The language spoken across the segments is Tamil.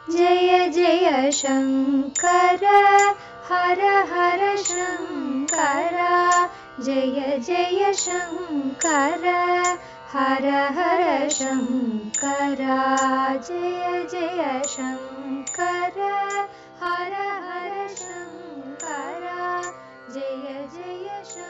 जय जय शङ्कर हर हर शङ्कर जय जय शङ्कर हर हर शङ्कर जय जय शङ्कर हर हर शङ्कर जय जय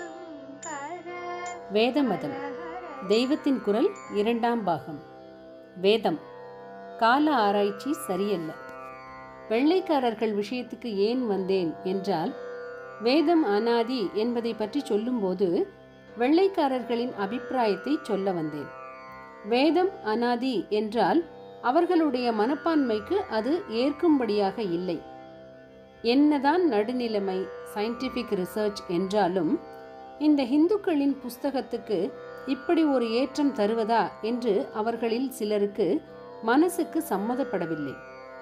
शङ्कर வேதமதம் தெய்வத்தின் குரல் இரண்டாம் பாகம் வேதம் கால ஆராய்ச்சி சரியல்ல வெள்ளைக்காரர்கள் விஷயத்துக்கு ஏன் வந்தேன் என்றால் வேதம் அனாதி என்பதை பற்றி சொல்லும்போது வெள்ளைக்காரர்களின் அபிப்பிராயத்தை சொல்ல வந்தேன் வேதம் அனாதி என்றால் அவர்களுடைய மனப்பான்மைக்கு அது ஏற்கும்படியாக இல்லை என்னதான் நடுநிலைமை சயின்டிஃபிக் ரிசர்ச் என்றாலும் இந்த இந்துக்களின் புஸ்தகத்துக்கு இப்படி ஒரு ஏற்றம் தருவதா என்று அவர்களில் சிலருக்கு மனசுக்கு சம்மதப்படவில்லை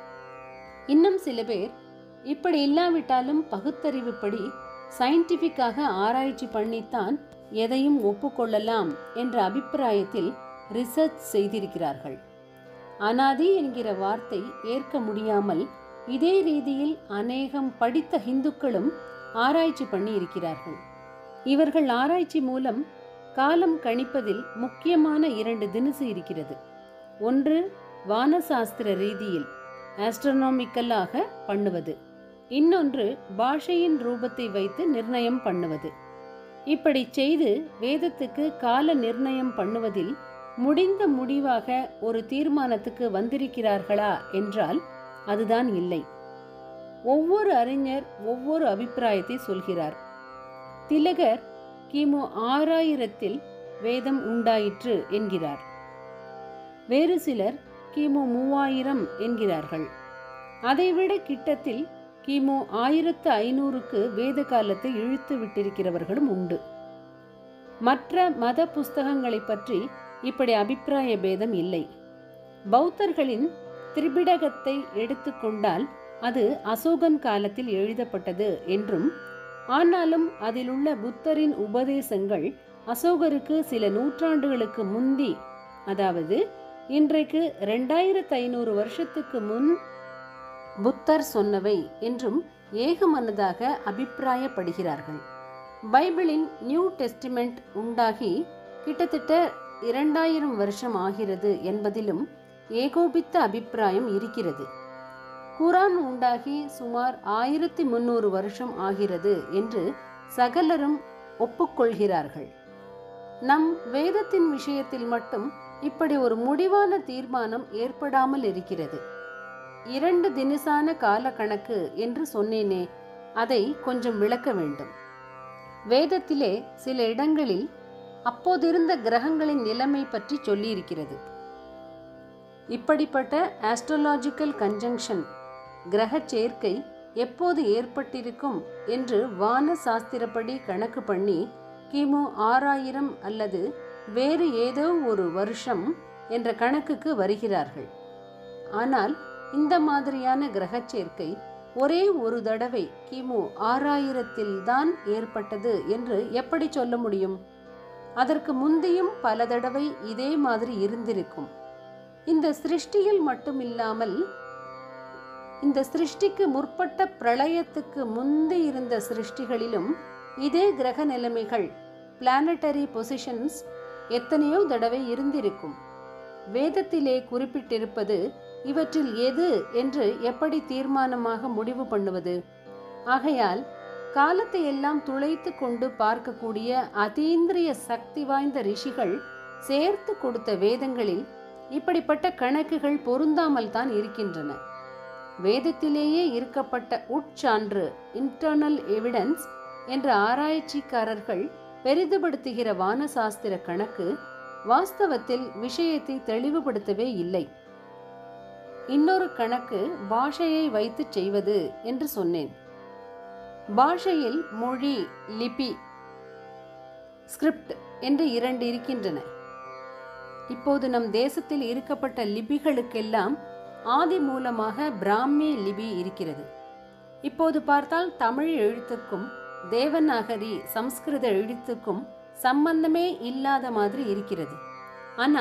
இன்னும் சில பேர் இப்படி இல்லாவிட்டாலும் பகுத்தறிவுப்படி சயின்டிஃபிக்காக ஆராய்ச்சி பண்ணித்தான் எதையும் ஒப்புக்கொள்ளலாம் என்ற அபிப்பிராயத்தில் ரிசர்ச் செய்திருக்கிறார்கள் அனாதி என்கிற வார்த்தை ஏற்க முடியாமல் இதே ரீதியில் அநேகம் படித்த இந்துக்களும் ஆராய்ச்சி பண்ணி இருக்கிறார்கள் இவர்கள் ஆராய்ச்சி மூலம் காலம் கணிப்பதில் முக்கியமான இரண்டு தினசு இருக்கிறது ஒன்று வானசாஸ்திர ரீதியில் ஆஸ்ட்ரோனாமிக்கலாக பண்ணுவது இன்னொன்று பாஷையின் ரூபத்தை வைத்து நிர்ணயம் பண்ணுவது இப்படி செய்து வேதத்துக்கு கால நிர்ணயம் பண்ணுவதில் முடிந்த முடிவாக ஒரு தீர்மானத்துக்கு வந்திருக்கிறார்களா என்றால் அதுதான் இல்லை ஒவ்வொரு அறிஞர் ஒவ்வொரு அபிப்பிராயத்தை சொல்கிறார் திலகர் கிமு ஆறாயிரத்தில் வேதம் உண்டாயிற்று என்கிறார் வேறு சிலர் கிமு மூவாயிரம் என்கிறார்கள் அதைவிட கிட்டத்தில் கிமு ஆயிரத்து ஐநூறுக்கு வேத காலத்தை இழுத்து விட்டிருக்கிறவர்களும் உண்டு மற்ற மத புஸ்தகங்களை பற்றி இப்படி அபிப்பிராய பேதம் இல்லை பௌத்தர்களின் திரிபிடகத்தை எடுத்துக்கொண்டால் அது அசோகன் காலத்தில் எழுதப்பட்டது என்றும் ஆனாலும் அதிலுள்ள புத்தரின் உபதேசங்கள் அசோகருக்கு சில நூற்றாண்டுகளுக்கு முந்தி அதாவது இன்றைக்கு ரெண்டாயிரத்து ஐநூறு வருஷத்துக்கு முன் புத்தர் சொன்னவை என்றும் ஏகமனதாக அபிப்பிராயப்படுகிறார்கள் பைபிளின் நியூ டெஸ்டிமெண்ட் உண்டாகி கிட்டத்தட்ட இரண்டாயிரம் வருஷம் ஆகிறது என்பதிலும் ஏகோபித்த அபிப்பிராயம் இருக்கிறது குரான் உண்டாகி சுமார் ஆயிரத்தி முன்னூறு வருஷம் ஆகிறது என்று சகலரும் ஒப்புக்கொள்கிறார்கள் நம் வேதத்தின் விஷயத்தில் மட்டும் இப்படி ஒரு முடிவான தீர்மானம் ஏற்படாமல் இருக்கிறது இரண்டு தினசான கால கணக்கு என்று சொன்னேனே அதை கொஞ்சம் விளக்க வேண்டும் வேதத்திலே சில இடங்களில் அப்போதிருந்த கிரகங்களின் நிலைமை பற்றி சொல்லியிருக்கிறது இப்படிப்பட்ட ஆஸ்ட்ரோலாஜிக்கல் கன்ஜங்ஷன் கிரக சேர்க்கை எப்போது ஏற்பட்டிருக்கும் என்று வான சாஸ்திரப்படி கணக்கு பண்ணி கிமு ஆறாயிரம் அல்லது வேறு ஏதோ ஒரு வருஷம் என்ற கணக்குக்கு வருகிறார்கள் ஆனால் இந்த மாதிரியான கிரக சேர்க்கை ஒரே ஒரு தடவை கிமு ஆறாயிரத்தில் தான் ஏற்பட்டது என்று எப்படி சொல்ல முடியும் அதற்கு முந்தையும் பல தடவை இதே மாதிரி இருந்திருக்கும் இந்த சிருஷ்டியில் மட்டுமில்லாமல் இந்த சிருஷ்டிக்கு முற்பட்ட பிரளயத்துக்கு முந்தி இருந்த சிருஷ்டிகளிலும் இதே கிரக நிலைமைகள் பிளானட்டரி பொசிஷன்ஸ் எத்தனையோ தடவை இருந்திருக்கும் வேதத்திலே குறிப்பிட்டிருப்பது இவற்றில் எது என்று எப்படி தீர்மானமாக முடிவு பண்ணுவது ஆகையால் காலத்தை எல்லாம் துளைத்து கொண்டு பார்க்கக்கூடிய அதீந்திரிய சக்தி வாய்ந்த ரிஷிகள் சேர்த்து கொடுத்த வேதங்களில் இப்படிப்பட்ட கணக்குகள் பொருந்தாமல் தான் இருக்கின்றன வேதத்திலேயே இருக்கப்பட்ட உட்சான்று இன்டர்னல் எவிடன்ஸ் என்ற ஆராய்ச்சிக்காரர்கள் பெரிதுபடுத்துகிற வானசாஸ்திர கணக்கு வாஸ்தவத்தில் விஷயத்தை தெளிவுபடுத்தவே இல்லை இன்னொரு கணக்கு பாஷையை வைத்து செய்வது என்று சொன்னேன் பாஷையில் மொழி லிபி ஸ்கிரிப்ட் என்று இரண்டு இருக்கின்றன இப்போது நம் தேசத்தில் இருக்கப்பட்ட லிபிகளுக்கெல்லாம் ஆதி மூலமாக பிராமி லிபி இருக்கிறது இப்போது பார்த்தால் தமிழ் எழுத்துக்கும் தேவநாகரி சம்ஸ்கிருத எழுத்துக்கும் சம்பந்தமே இல்லாத மாதிரி இருக்கிறது ஆனால்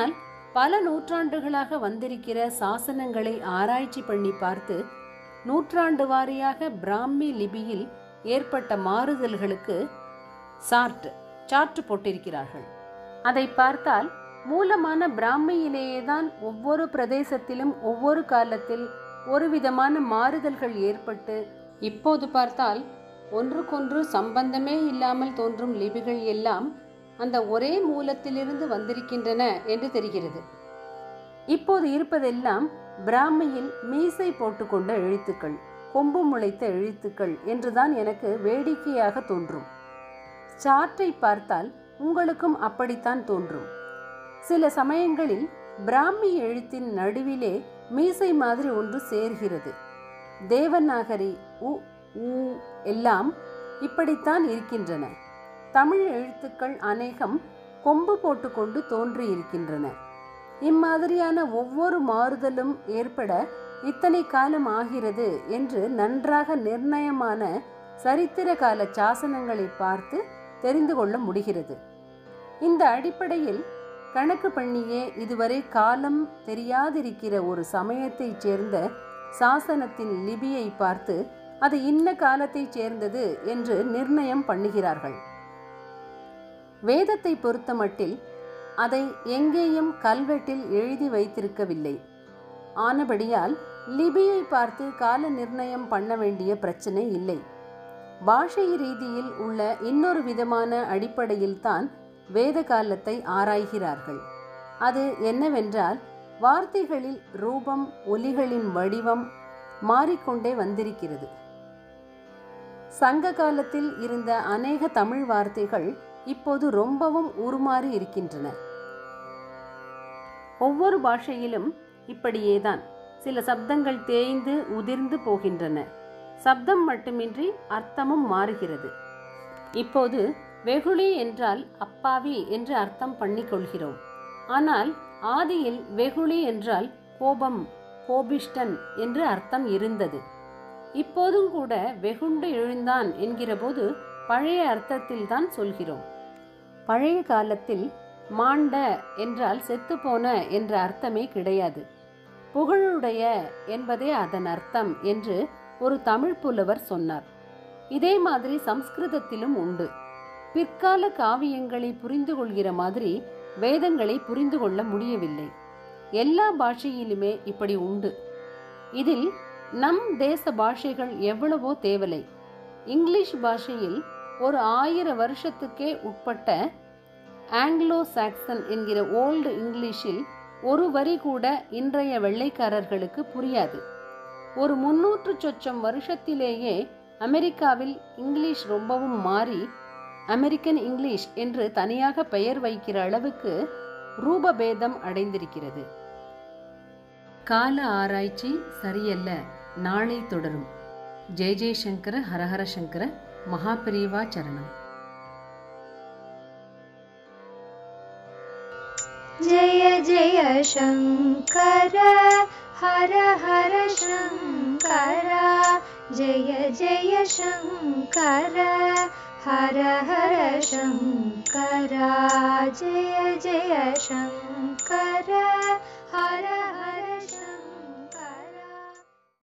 பல நூற்றாண்டுகளாக வந்திருக்கிற சாசனங்களை ஆராய்ச்சி பண்ணி பார்த்து நூற்றாண்டு வாரியாக பிராமி லிபியில் ஏற்பட்ட மாறுதல்களுக்கு சார்ட் சார்ட் போட்டிருக்கிறார்கள் அதை பார்த்தால் மூலமான பிராமியிலேயே தான் ஒவ்வொரு பிரதேசத்திலும் ஒவ்வொரு காலத்தில் ஒரு விதமான மாறுதல்கள் ஏற்பட்டு இப்போது பார்த்தால் ஒன்றுக்கொன்று சம்பந்தமே இல்லாமல் தோன்றும் லிபிகள் எல்லாம் அந்த ஒரே மூலத்திலிருந்து வந்திருக்கின்றன என்று தெரிகிறது இப்போது இருப்பதெல்லாம் பிராமியில் மீசை போட்டுக்கொண்ட எழுத்துக்கள் கொம்பு முளைத்த எழுத்துக்கள் என்றுதான் எனக்கு வேடிக்கையாக தோன்றும் சார்ட்டை பார்த்தால் உங்களுக்கும் அப்படித்தான் தோன்றும் சில சமயங்களில் பிராமி எழுத்தின் நடுவிலே மீசை மாதிரி ஒன்று சேர்கிறது தேவநாகரி உ ஊ எல்லாம் இப்படித்தான் இருக்கின்றன தமிழ் எழுத்துக்கள் அநேகம் கொம்பு போட்டுக்கொண்டு தோன்றியிருக்கின்றன இம்மாதிரியான ஒவ்வொரு மாறுதலும் ஏற்பட இத்தனை காலம் ஆகிறது என்று நன்றாக நிர்ணயமான சரித்திர கால சாசனங்களை பார்த்து தெரிந்து கொள்ள முடிகிறது இந்த அடிப்படையில் கணக்கு பண்ணியே இதுவரை காலம் தெரியாதிருக்கிற ஒரு சமயத்தைச் சேர்ந்த சாசனத்தின் லிபியை பார்த்து அது இன்ன காலத்தைச் சேர்ந்தது என்று நிர்ணயம் பண்ணுகிறார்கள் வேதத்தை பொறுத்தமட்டில் அதை எங்கேயும் கல்வெட்டில் எழுதி வைத்திருக்கவில்லை ஆனபடியால் லிபியை பார்த்து கால நிர்ணயம் பண்ண வேண்டிய பிரச்சனை இல்லை பாஷை ரீதியில் உள்ள இன்னொரு விதமான அடிப்படையில்தான் வேத காலத்தை ஆராய்கிறார்கள் அது என்னவென்றால் வார்த்தைகளில் ரூபம் ஒலிகளின் வடிவம் மாறிக்கொண்டே வந்திருக்கிறது சங்க காலத்தில் இருந்த அநேக தமிழ் வார்த்தைகள் இப்போது ரொம்பவும் உருமாறி இருக்கின்றன ஒவ்வொரு பாஷையிலும் இப்படியேதான் சில சப்தங்கள் தேய்ந்து உதிர்ந்து போகின்றன சப்தம் மட்டுமின்றி அர்த்தமும் மாறுகிறது இப்போது வெகுளி என்றால் அப்பாவி என்று அர்த்தம் பண்ணிக்கொள்கிறோம் ஆனால் ஆதியில் வெகுளி என்றால் கோபம் கோபிஷ்டன் என்று அர்த்தம் இருந்தது இப்போதும் கூட வெகுண்டு எழுந்தான் என்கிறபோது பழைய அர்த்தத்தில் தான் சொல்கிறோம் பழைய காலத்தில் மாண்ட என்றால் செத்துப்போன என்ற அர்த்தமே கிடையாது புகழுடைய என்பதே அதன் அர்த்தம் என்று ஒரு தமிழ் புலவர் சொன்னார் இதே மாதிரி சம்ஸ்கிருதத்திலும் உண்டு பிற்கால காவியங்களை புரிந்து கொள்கிற மாதிரி வேதங்களை புரிந்து கொள்ள முடியவில்லை எல்லா பாஷையிலுமே இப்படி உண்டு இதில் நம் தேச பாஷைகள் எவ்வளவோ தேவலை இங்கிலீஷ் பாஷையில் ஒரு ஆயிர வருஷத்துக்கே உட்பட்ட ஆங்கிலோ சாக்சன் என்கிற ஓல்டு இங்கிலீஷில் ஒரு வரி கூட இன்றைய வெள்ளைக்காரர்களுக்கு புரியாது ஒரு முன்னூற்று சொச்சம் வருஷத்திலேயே அமெரிக்காவில் இங்கிலீஷ் ரொம்பவும் மாறி அமெரிக்கன் இங்கிலீஷ் என்று தனியாக பெயர் வைக்கிற அளவுக்கு ரூபபேதம் அடைந்திருக்கிறது கால ஆராய்ச்சி சரியல்ல நாளை தொடரும் ஜெய ஜெயசங்கர ஹரஹர சங்கர மகாபிரிவா சரணம் जय जय शङ्कर हर हर शङ्कर जय जय शङ्कर हर हर शङ्कर जय जय शङ्कर हर हर शङ्कर